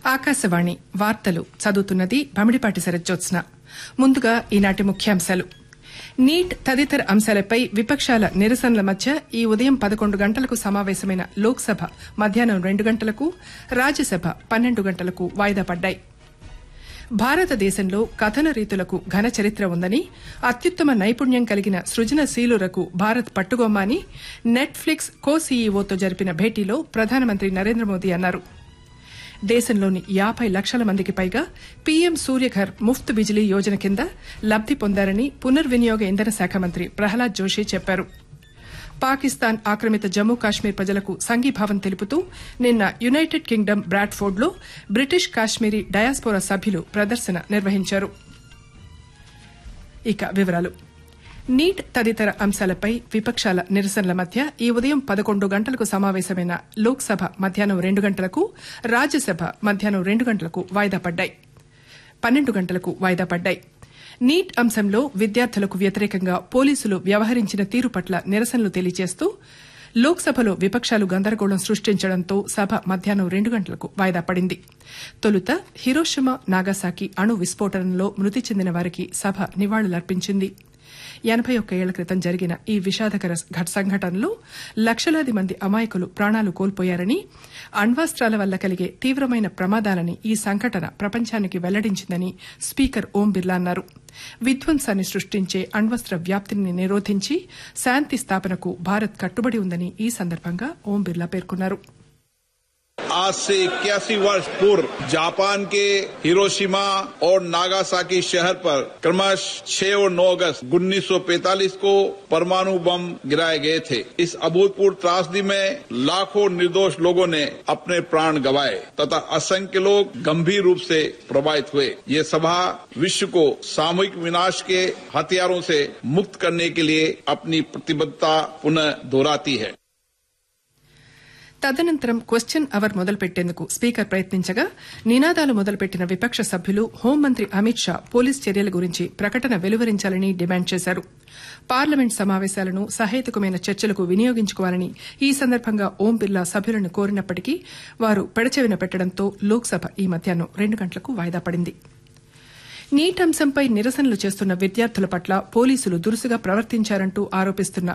ఆకాశవాణి వార్తలు చదువుతున్నది భమిడిపాటి శరజ్జోత్స్న ముందుగా ఈనాటి ముఖ్యాంశాలు నీట్ తదితర అంశాలపై విపక్షాల నిరసనల మధ్య ఈ ఉదయం పదకొండు గంటలకు సమావేశమైన లోక్సభ మధ్యాహ్నం రెండు గంటలకు రాజ్యసభ పన్నెండు గంటలకు వాయిదా పడ్డాయి భారతదేశంలో కథన రీతులకు ఘన చరిత్ర ఉందని అత్యుత్తమ నైపుణ్యం కలిగిన సృజనశీలురకు భారత్ పట్టుగొమ్మ అని నెట్ఫ్లిక్స్ కో సీఈఓతో జరిపిన భేటీలో ప్రధానమంత్రి నరేంద్ర మోదీ అన్నారు దేశంలోని యాబై లక్షల మందికి పైగా పీఎం సూర్యఘర్ ముఫ్త్ బిజిలీ యోజన కింద లబ్ది పొందారని పునర్వినియోగ ఇంధన శాఖ మంత్రి ప్రహ్లాద్ జోషి చెప్పారు పాకిస్తాన్ ఆక్రమిత జమ్మూ కాశ్మీర్ ప్రజలకు సంఘీభావం తెలుపుతూ నిన్న యునైటెడ్ కింగ్డమ్ బ్రాడ్ఫోర్డ్ లో బ్రిటిష్ కాశ్మీరీ డయాస్పోరా సభ్యులు ప్రదర్శన నిర్వహించారు ఇక వివరాలు నీట్ తదితర అంశాలపై విపక్షాల నిరసనల మధ్య ఈ ఉదయం పదకొండు గంటలకు సమావేశమైన లోక్సభ మధ్యాహ్నం రెండు గంటలకు రాజ్యసభ మధ్యాహ్నం రెండు గంటలకు వాయిదా పడ్డాయి పన్నెండు గంటలకు వాయిదా పడ్డాయి నీట్ అంశంలో విద్యార్థులకు వ్యతిరేకంగా పోలీసులు వ్యవహరించిన తీరు పట్ల నిరసనలు తెలియజేస్తూ లోక్సభలో విపక్షాలు గందరగోళం సృష్టించడంతో సభ మధ్యాహ్నం రెండు గంటలకు వాయిదా పడింది తొలుత హిరోషిమా నాగాసాకి అణు విస్ఫోటనంలో మృతి చెందిన వారికి సభ నివాళులర్పించింది ఎనబై ఒక్క ఏళ్ల క్రితం జరిగిన ఈ విషాదకర సంఘటనలో లక్షలాది మంది అమాయకులు ప్రాణాలు కోల్పోయారని అణ్వాస్త్రాల వల్ల కలిగే తీవ్రమైన ప్రమాదాలని ఈ సంఘటన ప్రపంచానికి వెల్లడించిందని స్పీకర్ ఓం బిర్లా అన్నారు విధ్వంసాన్ని సృష్టించే అణ్వస్త్ర వ్యాప్తిని నిరోధించి శాంతి స్థాపనకు భారత్ కట్టుబడి ఉందని ఈ సందర్భంగా ఓం బిర్లా పేర్కొన్నారు आज से इक्यासी वर्ष पूर्व जापान के हिरोशिमा और नागासाकी शहर पर क्रमश 6 और 9 अगस्त 1945 को परमाणु बम गिराए गए थे इस अभूतपूर्व त्रासदी में लाखों निर्दोष लोगों ने अपने प्राण गंवाए तथा असंख्य लोग गंभीर रूप से प्रभावित हुए ये सभा विश्व को सामूहिक विनाश के हथियारों से मुक्त करने के लिए अपनी प्रतिबद्धता पुनः दोहराती है తదనంతరం క్వశ్చన్ అవర్ మొదలుపెట్టేందుకు స్పీకర్ ప్రయత్నించగా నినాదాలు మొదలుపెట్టిన విపక్ష సభ్యులు హోంమంత్రి అమిత్ షా పోలీస్ చర్యల గురించి ప్రకటన వెలువరించాలని డిమాండ్ చేశారు పార్లమెంట్ సమావేశాలను సహేతుకమైన చర్చలకు వినియోగించుకోవాలని ఈ సందర్భంగా ఓం బిర్లా సభ్యులను కోరినప్పటికీ వారు పెడచెవిన పెట్టడంతో లోక్సభ ఈ మధ్యాహ్నం రెండు గంటలకు వాయిదా పడింది నీట్ అంశంపై నిరసనలు చేస్తున్న విద్యార్థుల పట్ల పోలీసులు దురుసుగా ప్రవర్తించారంటూ ఆరోపిస్తున్న